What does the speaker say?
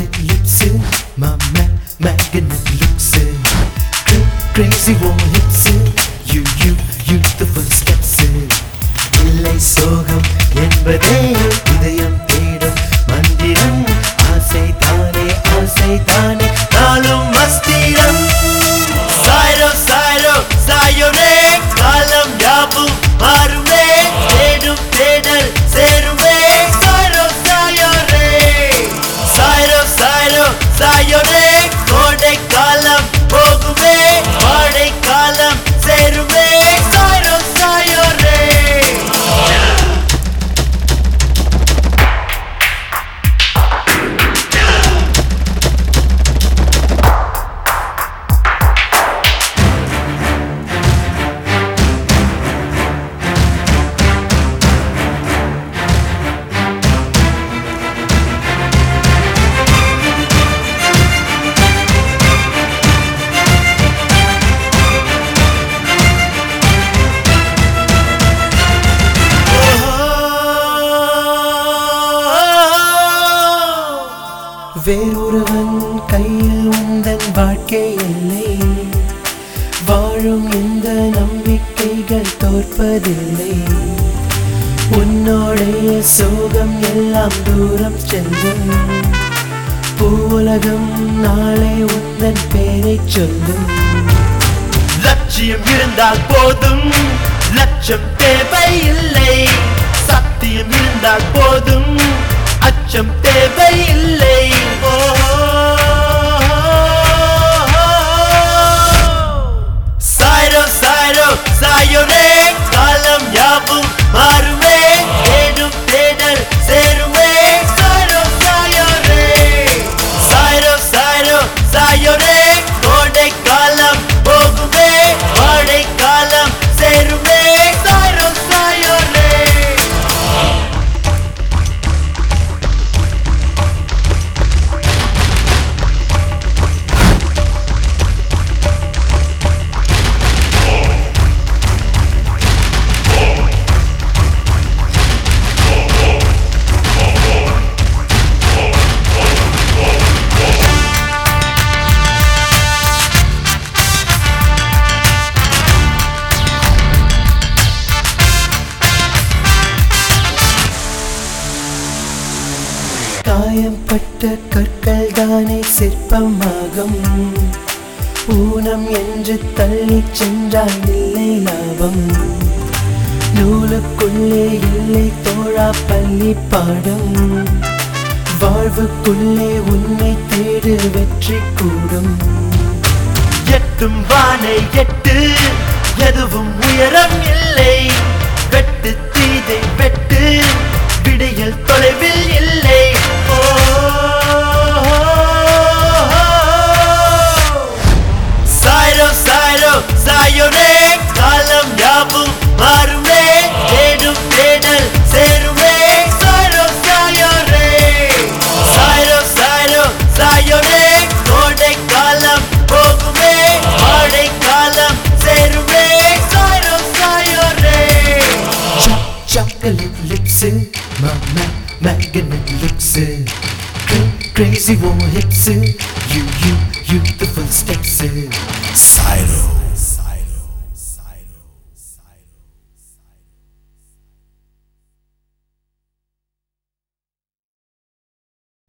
magnet lips my ma magnet looks crazy warm hips you you youthful steps இல்லை சோகம் என்பதே இதயம் தேடும் மந்திரம் ஆசை தானே ஆசை தானே நாளும் மஸ்திரம் சாயரோ சாயரோ சாயோரே காலம் யாவும் மாறுமே தேடும் தேடல் சேருமே சாயரோ சாயோரே சாயரோ சாயரோ சாயோரே கோடை காலம் போகுமே வாடை காலம் சேருமே சாயரோ சாயோரே வேறொருவன் கையில் உந்தன் வாழ்க்கை இல்லை வாழும் இந்த நம்பிக்கைகள் தோற்பதில்லை உன்னோடைய சோகம் எல்லாம் தூரம் செல்லும் பூவுலகம் நாளை உந்தன் பேரை சொல்லும் லட்சியம் இருந்தால் போதும் லட்சம் தேவையில்லை சத்தியம் இருந்தால் போதும் அச்சம் தேவையில்லை ஓ, சாய்ரோ சாய்ரோ சாயோரே காலம் யாவும் மாறுமே தேடும் தேடல் சேருமே சாய்ரோ சாயோரே சாய்ரோ சாய்ரோ சாயோரே கோடை காலம் போகுமே வாடை காலம் சேருமே சாய்ரோ சாயோரே காயம்பட்ட கற்கள் தானே சிற்பமாகும் ஊனம் என்று தள்ளி சென்றால் இல்லை லாபம் நூலுக்குள்ளே இல்லை தோழா பள்ளி பாடம் வாழ்வுக்குள்ளே உன்னை தேடு வெற்றி கூடும் எட்டும் வானை எட்டு எதுவும் உயரம் இல்லை வெட்டு தீதை வெட்டு விடியல் தொலைவில் இல்லை ஓ சாய்ரோ சாய்ரோ சாயோரே காலம் யாவும் மாறுமே தேடும் தேடல் சேருமே சாய்ரோ சாயோரே சாய்ரோ சாய்ரோ சாயோரே கோடை காலம் போகுமே வாடை காலம் சேருமே சாய்ரோ சாயோரே chocolate lips my ma magnet looks crazy warm hips you you you the full steps Cyro.